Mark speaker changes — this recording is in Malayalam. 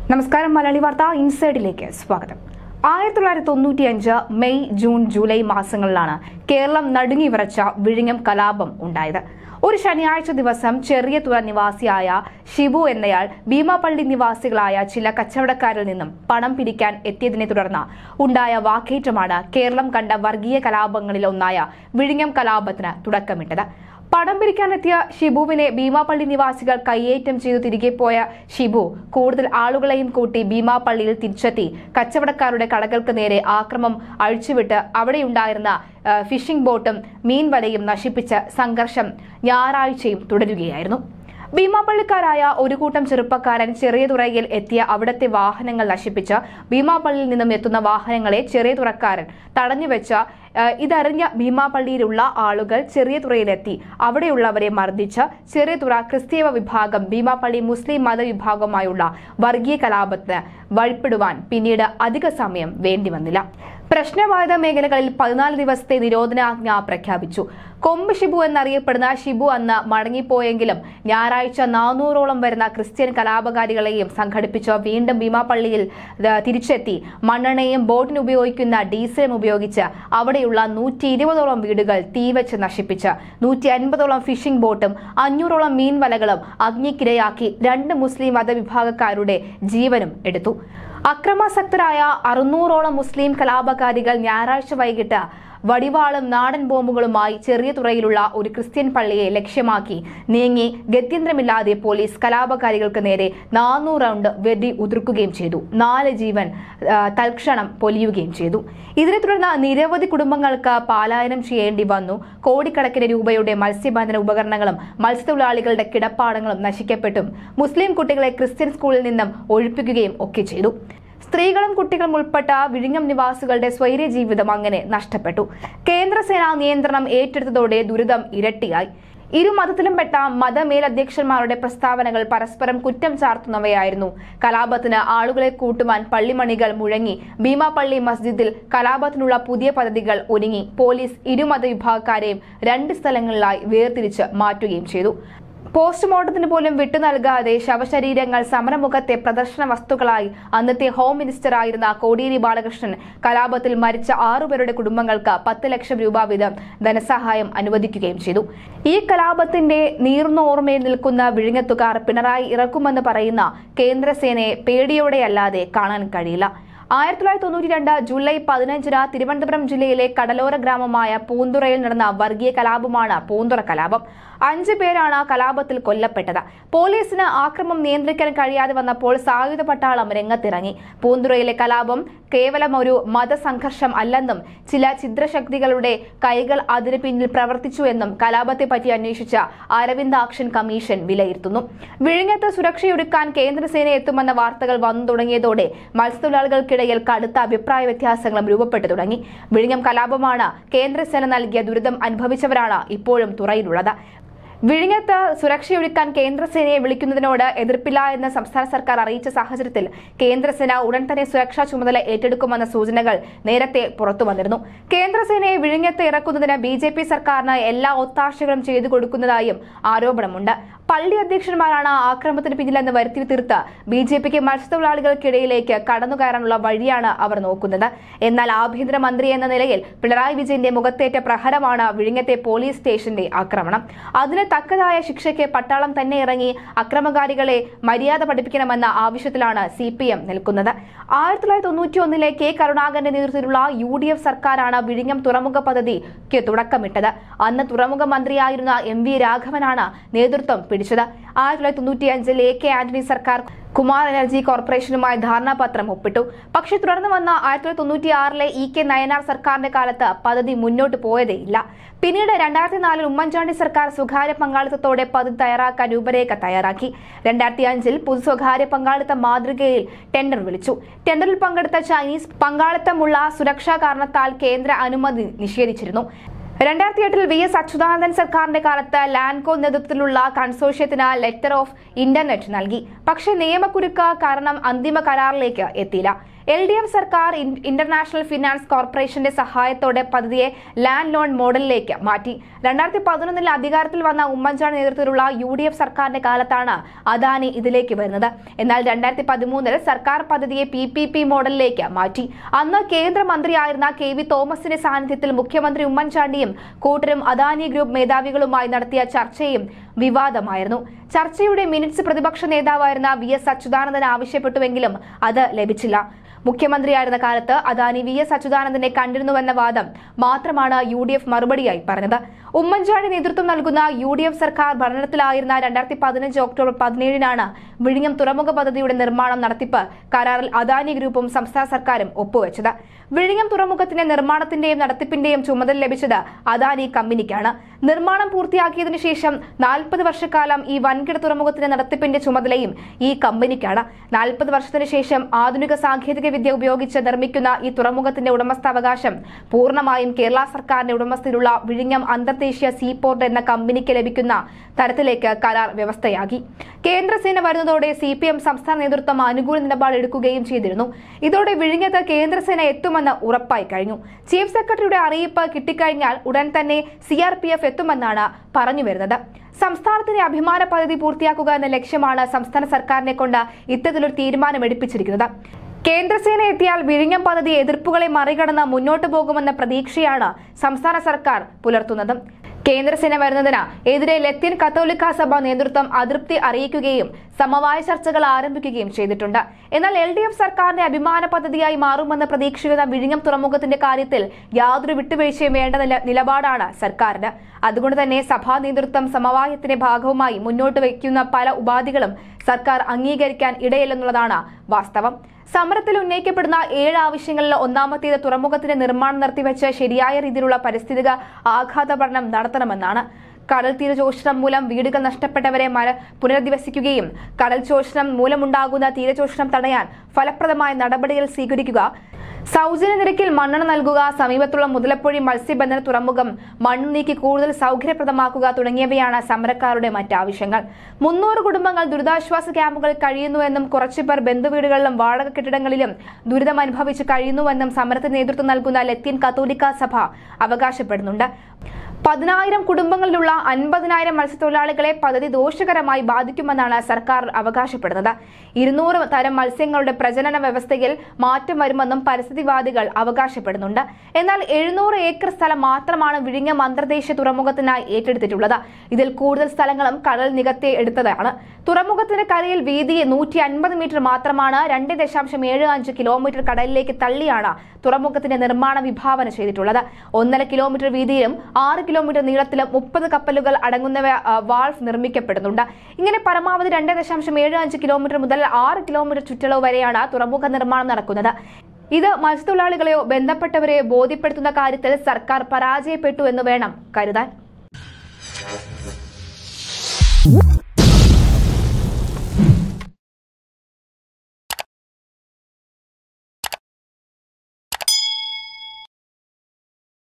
Speaker 1: നമസ്കാരം മലയാളി വാർത്ത ഇൻസൈഡിലേക്ക് സ്വാഗതം ആയിരത്തി തൊള്ളായിരത്തി തൊണ്ണൂറ്റി അഞ്ച് മെയ് ജൂൺ ജൂലൈ മാസങ്ങളിലാണ് കേരളം നടുങ്ങി വിറച്ച വിഴിഞ്ഞം കലാപം ഉണ്ടായത് ഒരു ശനിയാഴ്ച ദിവസം ചെറിയ തുറ നിവാസിയായ ഷിബു എന്നയാൾ ഭീമാപള്ളി നിവാസികളായ ചില കച്ചവടക്കാരിൽ നിന്നും പണം പിരിക്കാൻ എത്തിയതിനെ തുടർന്ന് ഉണ്ടായ വാക്കേറ്റമാണ് കേരളം കണ്ട വർഗീയ കലാപങ്ങളിൽ ഒന്നായ വിഴിഞ്ഞം കലാപത്തിന് തുടക്കമിട്ടത് പണം പിരിക്കാനെത്തിയ ഷിബുവിനെ ഭീമാപള്ളി നിവാസികൾ കയ്യേറ്റം ചെയ്തു തിരികെ പോയ ഷിബു കൂടുതൽ ആളുകളെയും കൂട്ടി ഭീമാപള്ളിയിൽ തിരിച്ചെത്തി കച്ചവടക്കാരുടെ കടകൾക്ക് നേരെ ആക്രമം അഴിച്ചുവിട്ട് അവിടെയുണ്ടായിരുന്ന ആ, ഫിഷിംഗ് ബോട്ടും മീൻവലയും നശിപ്പിച്ച സംഘർഷം ഞായറാഴ്ചയും തുടരുകയായിരുന്നു ഭീമാപ്പള്ളിക്കാരായ ഒരു കൂട്ടം ചെറുപ്പക്കാരൻ ചെറിയ തുറയിൽ എത്തിയ അവിടത്തെ വാഹനങ്ങൾ നശിപ്പിച്ച് ഭീമാപ്പള്ളിയിൽ നിന്നും എത്തുന്ന വാഹനങ്ങളെ ചെറിയ തുറക്കാരൻ തടഞ്ഞുവെച്ച ഏഹ്, ഇതറിഞ്ഞ ഭീമാപ്പള്ളിയിലുള്ള ആളുകൾ ചെറിയ തുറയിലെത്തി അവിടെയുള്ളവരെ മർദ്ദിച്ച് ചെറിയ തുറ ക്രിസ്തീയ വിഭാഗം ഭീമാപ്പള്ളി മുസ്ലിം മതവിഭാഗമായുള്ള വർഗീയ കലാപത്തിന് വഴിപ്പെടുവാൻ പിന്നീട് അധിക സമയം വേണ്ടി വന്നില്ല പ്രശ്നബാധിത മേഖലകളിൽ പതിനാല് ദിവസത്തെ നിരോധനാജ്ഞ പ്രഖ്യാപിച്ചു കൊമ്പ് ഷിബു എന്നറിയപ്പെടുന്ന ഷിബു അന്ന് മടങ്ങിപ്പോയെങ്കിലും ഞായറാഴ്ച നാനൂറോളം വരുന്ന ക്രിസ്ത്യൻ കലാപകാരികളെയും സംഘടിപ്പിച്ച് വീണ്ടും ഭീമാപള്ളിയിൽ ഏഹ്, തിരിച്ചെത്തി മണ്ണെണ്ണയും ബോട്ടിന് ഉപയോഗിക്കുന്ന ഡീസലും ഉപയോഗിച്ച് അവിടെയുള്ള നൂറ്റി ഇരുപതോളം വീടുകൾ തീവച്ച് നശിപ്പിച്ച് നൂറ്റി അൻപതോളം ഫിഷിംഗ് ബോട്ടും അഞ്ഞൂറോളം മീൻവലകളും അഗ്നിക്കിരയാക്കി രണ്ട് മുസ്ലിം മതവിഭാഗക്കാരുടെ ജീവനും എടുത്തു അക്രമാസക്തരായ അറുന്നൂറോളം മുസ്ലിം കലാപകാരികൾ ഞായറാഴ്ച വൈകിട്ട് വടിവാളും നാടൻ ബോംബുകളുമായി ചെറിയ തുറയിലുള്ള ഒരു ക്രിസ്ത്യൻ പള്ളിയെ ലക്ഷ്യമാക്കി നീങ്ങി ഗത്യന്തരമില്ലാതെ പോലീസ് കലാപകാരികൾക്ക് നേരെ നാനൂറ് റൗണ്ട് വെടി ഉതിർക്കുകയും ചെയ്തു നാല് ജീവൻ ആ, തൽക്ഷണം പൊലിയുകയും ചെയ്തു ഇതിനെ തുടർന്ന് നിരവധി കുടുംബങ്ങൾക്ക് പലായനം ചെയ്യേണ്ടി വന്നു കോടിക്കണക്കിന് രൂപയുടെ മത്സ്യബന്ധന ഉപകരണങ്ങളും മത്സ്യത്തൊഴിലാളികളുടെ കിടപ്പാടങ്ങളും നശിക്കപ്പെട്ടും മുസ്ലിം കുട്ടികളെ ക്രിസ്ത്യൻ സ്കൂളിൽ നിന്നും ഒഴിപ്പിക്കുകയും ഒക്കെ ചെയ്തു സ്ത്രീകളും കുട്ടികളും ഉൾപ്പെട്ട വിഴിഞ്ഞം നിവാസികളുടെ സ്വൈര്യ ജീവിതം അങ്ങനെ നഷ്ടപ്പെട്ടു കേന്ദ്രസേന നിയന്ത്രണം ഏറ്റെടുത്തതോടെ ദുരിതം ഇരട്ടിയായി ഇരു മതത്തിലും പെട്ട മതമേലധ്യക്ഷന്മാരുടെ പ്രസ്താവനകൾ പരസ്പരം കുറ്റം ചാർത്തുന്നവയായിരുന്നു കലാപത്തിന് ആളുകളെ കൂട്ടുവാൻ പള്ളിമണികൾ മുഴങ്ങി ഭീമാപള്ളി മസ്ജിദിൽ കലാപത്തിനുള്ള പുതിയ പദ്ധതികൾ ഒരുങ്ങി പോലീസ് ഇരുമത വിഭാഗക്കാരെയും രണ്ട് സ്ഥലങ്ങളിലായി വേർതിരിച്ച് മാറ്റുകയും ചെയ്തു പോസ്റ്റ്മോർട്ടത്തിന് പോലും വിട്ടു നൽകാതെ ശവശരീരങ്ങൾ സമരമുഖത്തെ പ്രദർശന വസ്തുക്കളായി അന്നത്തെ ഹോം മിനിസ്റ്ററായിരുന്ന കോടിയേരി ബാലകൃഷ്ണൻ കലാപത്തിൽ മരിച്ച ആറുപേരുടെ കുടുംബങ്ങൾക്ക് പത്ത് ലക്ഷം രൂപ വീതം ധനസഹായം അനുവദിക്കുകയും ചെയ്തു ഈ കലാപത്തിന്റെ നീർന്ന ഓർമ്മയിൽ നിൽക്കുന്ന വിഴിഞ്ഞത്തുകാർ പിണറായി ഇറക്കുമെന്ന് പറയുന്ന കേന്ദ്രസേനയെ പേടിയോടെയല്ലാതെ കാണാൻ കഴിയില്ല ആയിരത്തി തൊള്ളായിരത്തി തൊണ്ണൂറ്റി രണ്ട് ജൂലൈ പതിനഞ്ചിന് തിരുവനന്തപുരം ജില്ലയിലെ കടലോര ഗ്രാമമായ പൂന്തുറയിൽ നടന്ന വർഗീയ കലാപമാണ് പൂന്തുറ കലാപം അഞ്ചു പേരാണ് കലാപത്തിൽ കൊല്ലപ്പെട്ടത് പോലീസിന് ആക്രമം നിയന്ത്രിക്കാൻ കഴിയാതെ വന്നപ്പോൾ സായുധ പട്ടാളം രംഗത്തിറങ്ങി പൂന്തുറയിലെ കലാപം കേവലം ഒരു മതസംഘർഷം അല്ലെന്നും ചില ഛിദ്രശക്തികളുടെ കൈകൾ അതിന് പിന്നിൽ പ്രവർത്തിച്ചു എന്നും കലാപത്തെ പറ്റി അന്വേഷിച്ച അരവിന്ദാക്ഷൻ കമ്മീഷൻ വിലയിരുത്തുന്നു വിഴിഞ്ഞത്ത് സുരക്ഷയൊരുക്കാൻ കേന്ദ്രസേന എത്തുമെന്ന വാർത്തകൾ വന്നു തുടങ്ങിയതോടെ മത്സ്യത്തൊഴിലാളികൾക്കിടയിൽ കടുത്ത അഭിപ്രായ വ്യത്യാസങ്ങളും രൂപപ്പെട്ടു തുടങ്ങി വിഴിഞ്ഞം കലാപമാണ് കേന്ദ്രസേന നൽകിയ ദുരിതം അനുഭവിച്ചവരാണ് ഇപ്പോഴും തുറയിലുള്ളത് വിഴിഞ്ഞത്ത് സുരക്ഷയൊരുക്കാൻ കേന്ദ്രസേനയെ വിളിക്കുന്നതിനോട് എതിർപ്പില്ല എന്ന് സംസ്ഥാന സർക്കാർ അറിയിച്ച സാഹചര്യത്തിൽ കേന്ദ്രസേന ഉടൻ തന്നെ സുരക്ഷാ ചുമതല ഏറ്റെടുക്കുമെന്ന സൂചനകൾ നേരത്തെ പുറത്തു വന്നിരുന്നു കേന്ദ്രസേനയെ വിഴിഞ്ഞത്ത് ഇറക്കുന്നതിന് ബി ജെ പി സർക്കാരിന് എല്ലാ ഒത്താശകളും ചെയ്തു കൊടുക്കുന്നതായും ആരോപണമുണ്ട് പള്ളി അധ്യക്ഷന്മാരാണ് ആക്രമണത്തിന് പിന്നിലെന്ന് വരുത്തി തീർത്ത് ബി ജെ പിക്ക് മത്സ്യത്തൊഴിലാളികൾക്കിടയിലേക്ക് കടന്നുകയറാനുള്ള വഴിയാണ് അവർ നോക്കുന്നത് എന്നാൽ ആഭ്യന്തരമന്ത്രി എന്ന നിലയിൽ പിണറായി വിജയന്റെ മുഖത്തേറ്റ പ്രഹരമാണ് വിഴിഞ്ഞത്തെ പോലീസ് സ്റ്റേഷന്റെ ആക്രമണം അതിന് തക്കതായ ശിക്ഷയ്ക്ക് പട്ടാളം തന്നെ ഇറങ്ങി അക്രമകാരികളെ മര്യാദ പഠിപ്പിക്കണമെന്ന ആവശ്യത്തിലാണ് സി പി എം നിൽക്കുന്നത് ആയിരത്തി തൊള്ളായിരത്തി തൊണ്ണൂറ്റി ഒന്നിലെ കെ കരുണാകരന്റെ നേതൃത്വത്തിലുള്ള യു ഡി എഫ് സർക്കാരാണ് വിഴിഞ്ഞം തുറമുഖ പദ്ധതിക്ക് തുടക്കമിട്ടത് അന്ന് തുറമുഖ മന്ത്രിയായിരുന്ന എം വി രാഘവനാണ് നേതൃത്വം പിടിച്ചത് ആയിരത്തി തൊള്ളായിരത്തി തൊണ്ണൂറ്റി അഞ്ചിൽ എ കെ ആന്റണി സർക്കാർ കുമാർ എനർജി കോർപ്പറേഷനുമായി ധാരണാപത്രം ഒപ്പിട്ടു പക്ഷേ തുടർന്ന് വന്ന ആയിരത്തി തൊള്ളായിരത്തി തൊണ്ണൂറ്റി ആറിലെ ഇ കെ നയനാർ സർക്കാരിന്റെ കാലത്ത് പദ്ധതി മുന്നോട്ട് പോയതേയില്ല പിന്നീട് രണ്ടായിരത്തി നാലിൽ ഉമ്മൻചാണ്ടി സർക്കാർ സ്വകാര്യ പങ്കാളിത്തത്തോടെ പദ്ധതി തയ്യാറാക്കാൻ രൂപരേഖ തയ്യാറാക്കി രണ്ടായിരത്തി അഞ്ചിൽ പൊതു സ്വകാര്യ പങ്കാളിത്ത മാതൃകയിൽ ടെൻഡർ വിളിച്ചു ടെൻഡറിൽ പങ്കെടുത്ത ചൈനീസ് പങ്കാളിത്തമുള്ള സുരക്ഷാ കാരണത്താൽ കേന്ദ്ര അനുമതി നിഷേധിച്ചിരുന്നു രണ്ടായിരത്തി എട്ടിൽ വി എസ് അച്യുതാനന്ദൻ സർക്കാരിന്റെ കാലത്ത് ലാൻകോ നേതൃത്വത്തിലുള്ള കൺസോർഷ്യത്തിന് ലെറ്റർ ഓഫ് ഇന്റർനെറ്റ് നൽകി പക്ഷേ നിയമക്കുരുക്ക് കാരണം അന്തിമ കരാറിലേക്ക് എത്തിയില്ല എൽ ഡി എഫ് സർക്കാർ ഇൻ- ഇന്റർനാഷണൽ ഫിനാൻസ് കോർപ്പറേഷന്റെ സഹായത്തോടെ പദ്ധതിയെ ലാൻഡ് ലോൺ മോഡലിലേക്ക് മാറ്റി രണ്ടായിരത്തി പതിനൊന്നിൽ അധികാരത്തിൽ വന്ന ഉമ്മൻചാണ്ടി നേതൃത്വത്തിലുള്ള യു ഡി എഫ് സർക്കാരിന്റെ കാലത്താണ് അദാനി ഇതിലേക്ക് വരുന്നത് എന്നാൽ രണ്ടായിരത്തി പതിമൂന്നിൽ സർക്കാർ പദ്ധതിയെ പി പി പി മോഡലിലേക്ക് മാറ്റി അന്ന് കേന്ദ്രമന്ത്രിയായിരുന്ന കെ വി തോമസിന്റെ സാന്നിധ്യത്തിൽ മുഖ്യമന്ത്രി ഉമ്മൻചാണ്ടിയും കൂട്ടരും അദാനി ഗ്രൂപ്പ് മേധാവികളുമായി നടത്തിയ ചർച്ചയും വിവാദമായിരുന്നു ചർച്ചയുടെ മിനിറ്റ്സ് പ്രതിപക്ഷ നേതാവായിരുന്ന വി എസ് അച്യുതാനന്ദൻ ആവശ്യപ്പെട്ടുവെങ്കിലും അത് ലഭിച്ചില്ല മുഖ്യമന്ത്രിയായിരുന്ന കാലത്ത് അദാനി വി എസ് അച്യുതാനന്ദനെ കണ്ടിരുന്നുവെന്ന വാദം മാത്രമാണ് യു ഡി എഫ് മറുപടിയായി പറഞ്ഞത് ഉമ്മൻചാണ്ടി നേതൃത്വം നൽകുന്ന യു ഡി എഫ് സർക്കാർ ഭരണത്തിലായിരുന്ന രണ്ടായിരത്തി പതിനഞ്ച് ഒക്ടോബർ പതിനേഴിനാണ് വിഴിഞ്ഞം തുറമുഖ പദ്ധതിയുടെ നിർമ്മാണം നടത്തിപ്പ് കരാറിൽ അദാനി ഗ്രൂപ്പും സംസ്ഥാന സർക്കാരും ഒപ്പുവെച്ചത് വിഴിഞ്ഞം തുറമുഖത്തിന്റെ നിർമ്മാണത്തിന്റെയും നടത്തിപ്പിന്റെയും ചുമതല ലഭിച്ചത് അദാനി കമ്പനിക്കാണ് നിർമ്മാണം പൂർത്തിയാക്കിയതിനു ശേഷം നാൽപ്പത് വർഷക്കാലം ഈ വൻകിട തുറമുഖത്തിന്റെ നടത്തിപ്പിന്റെ ചുമതലയും ഈ കമ്പനിക്കാണ് നാൽപ്പത് വർഷത്തിന് ശേഷം ആധുനിക സാങ്കേതിക വിദ്യ ഉപയോഗിച്ച് നിർമ്മിക്കുന്ന ഈ തുറമുഖത്തിന്റെ ഉടമസ്ഥാവകാശം പൂർണ്ണമായും കേരള സർക്കാരിന്റെ ഉടമസ്ഥയിലുള്ള വിഴിഞ്ഞം അന്തർദേശീയ സീപോർട്ട് എന്ന കമ്പനിക്ക് ലഭിക്കുന്ന തരത്തിലേക്ക് കരാർ വ്യവസ്ഥയാക്കി കേന്ദ്രസേന വരുന്നതോടെ സി പി എം സംസ്ഥാന നേതൃത്വം അനുകൂല നിലപാട് എടുക്കുകയും ചെയ്തിരുന്നു ഇതോടെ വിഴിഞ്ഞത്ത് കേന്ദ്രസേന എത്തുമെന്ന് ഉറപ്പായി കഴിഞ്ഞു ചീഫ് സെക്രട്ടറിയുടെ അറിയിപ്പ് കിട്ടിക്കഴിഞ്ഞാൽ ഉടൻ തന്നെ സി ആർ പി എഫ് എത്തുമെന്നാണ് പറഞ്ഞു വരുന്നത് സംസ്ഥാനത്തിന്റെ അഭിമാന പദ്ധതി പൂർത്തിയാക്കുക എന്ന ലക്ഷ്യമാണ് സംസ്ഥാന സർക്കാരിനെ കൊണ്ട് ഇത്തരത്തിലൊരു തീരുമാനമെടുപ്പിച്ചിരിക്കുന്നത് കേന്ദ്രസേന എത്തിയാൽ വിഴിഞ്ഞം പദ്ധതി എതിർപ്പുകളെ മറികടന്ന് മുന്നോട്ടു പോകുമെന്ന പ്രതീക്ഷയാണ് സംസ്ഥാന സർക്കാർ പുലർത്തുന്നത് കേന്ദ്രസേന വരുന്നതിന് എതിരെ ലത്തീൻ കത്തോലിക്ക സഭ നേതൃത്വം അതൃപ്തി അറിയിക്കുകയും സമവായ ചർച്ചകൾ ആരംഭിക്കുകയും ചെയ്തിട്ടുണ്ട് എന്നാൽ എൽ ഡി എഫ് സർക്കാരിന്റെ അഭിമാന പദ്ധതിയായി മാറുമെന്ന് പ്രതീക്ഷിക്കുന്ന വിഴിഞ്ഞം തുറമുഖത്തിന്റെ കാര്യത്തിൽ യാതൊരു വിട്ടുവീഴ്ചയും വേണ്ട നില- നിലപാടാണ് സർക്കാരിന് അതുകൊണ്ട് തന്നെ സഭാ നേതൃത്വം സമവായത്തിന്റെ ഭാഗവുമായി മുന്നോട്ട് വയ്ക്കുന്ന പല ഉപാധികളും സർക്കാർ അംഗീകരിക്കാൻ ഇടയില്ലെന്നുള്ളതാണ് വാസ്തവം സമരത്തിൽ ഉന്നയിക്കപ്പെടുന്ന ഏഴ് ആവശ്യങ്ങളിൽ ഒന്നാമത്തേത് തുറമുഖത്തിന്റെ നിർമ്മാണം നിർത്തിവെച്ച് ശരിയായ രീതിയിലുള്ള പരിസ്ഥിതിക ആഘാത പഠനം നടത്തണമെന്നാണ് കടൽ തീര ചൂഷണം മൂലം വീടുകൾ നഷ്ടപ്പെട്ടവരെ മര പുനരധിവസിക്കുകയും കടൽ ചൂഷണം മൂലമുണ്ടാകുന്ന തീരചൂഷണം തടയാൻ ഫലപ്രദമായ നടപടികൾ സ്വീകരിക്കുക സൗജന്യ നിരക്കിൽ മണ്ണെണ്ണ നൽകുക സമീപത്തുള്ള മുതലപ്പൊഴി മത്സ്യബന്ധന തുറമുഖം മണ്ണ് നീക്കി കൂടുതൽ സൗകര്യപ്രദമാക്കുക തുടങ്ങിയവയാണ് സമരക്കാരുടെ മറ്റാവശ്യങ്ങൾ മുന്നൂറ് കുടുംബങ്ങൾ ദുരിതാശ്വാസ ക്യാമ്പുകളിൽ കഴിയുന്നുവെന്നും കുറച്ചുപേർ ബന്ധുവീടുകളിലും വാടക കെട്ടിടങ്ങളിലും ദുരിതം അനുഭവിച്ച് കഴിയുന്നുവെന്നും സമരത്തിന് നേതൃത്വം നൽകുന്ന ലത്തീൻ കത്തോലിക്ക സഭ അവകാശപ്പെടുന്നുണ്ട് പതിനായിരം കുടുംബങ്ങളിലുള്ള അൻപതിനായിരം മത്സ്യത്തൊഴിലാളികളെ പദ്ധതി ദോഷകരമായി ബാധിക്കുമെന്നാണ് സർക്കാർ അവകാശപ്പെടുന്നത് ഇരുന്നൂറ് തരം മത്സ്യങ്ങളുടെ പ്രജനന വ്യവസ്ഥയിൽ മാറ്റം വരുമെന്നും പരിസ്ഥിതിവാദികൾ അവകാശപ്പെടുന്നുണ്ട് എന്നാൽ എഴുന്നൂറ് ഏക്കർ സ്ഥലം മാത്രമാണ് വിഴിഞ്ഞം അന്തർദേശീയ തുറമുഖത്തിനായി ഏറ്റെടുത്തിട്ടുള്ളത് ഇതിൽ കൂടുതൽ സ്ഥലങ്ങളും കടൽ നികത്തി എടുത്തതാണ് തുറമുഖത്തിന്റെ കരയിൽ വീതി നൂറ്റി അൻപത് മീറ്റർ മാത്രമാണ് രണ്ട് ദശാംശം ഏഴ് അഞ്ച് കിലോമീറ്റർ കടലിലേക്ക് തള്ളിയാണ് തുറമുഖത്തിന്റെ നിർമ്മാണ വിഭാവന ചെയ്തിട്ടുള്ളത് ഒന്നര കിലോമീറ്റർ വീതിയിലും ആറ് കിലോമീറ്റർ നീളത്തിലും മുപ്പത് കപ്പലുകൾ അടങ്ങുന്നവ ആ, വാൾഫ് നിർമ്മിക്കപ്പെടുന്നുണ്ട് ഇങ്ങനെ പരമാവധി രണ്ട് ദശാംശം ഏഴ് അഞ്ച് കിലോമീറ്റർ മുതൽ ആറ് കിലോമീറ്റർ ചുറ്റളവ് വരെയാണ് തുറമുഖ നിർമ്മാണം നടക്കുന്നത് ഇത് മത്സ്യത്തൊഴിലാളികളെയോ ബന്ധപ്പെട്ടവരെയോ ബോധ്യപ്പെടുത്തുന്ന കാര്യത്തിൽ സർക്കാർ പരാജയപ്പെട്ടു എന്ന് വേണം കരുതാൻ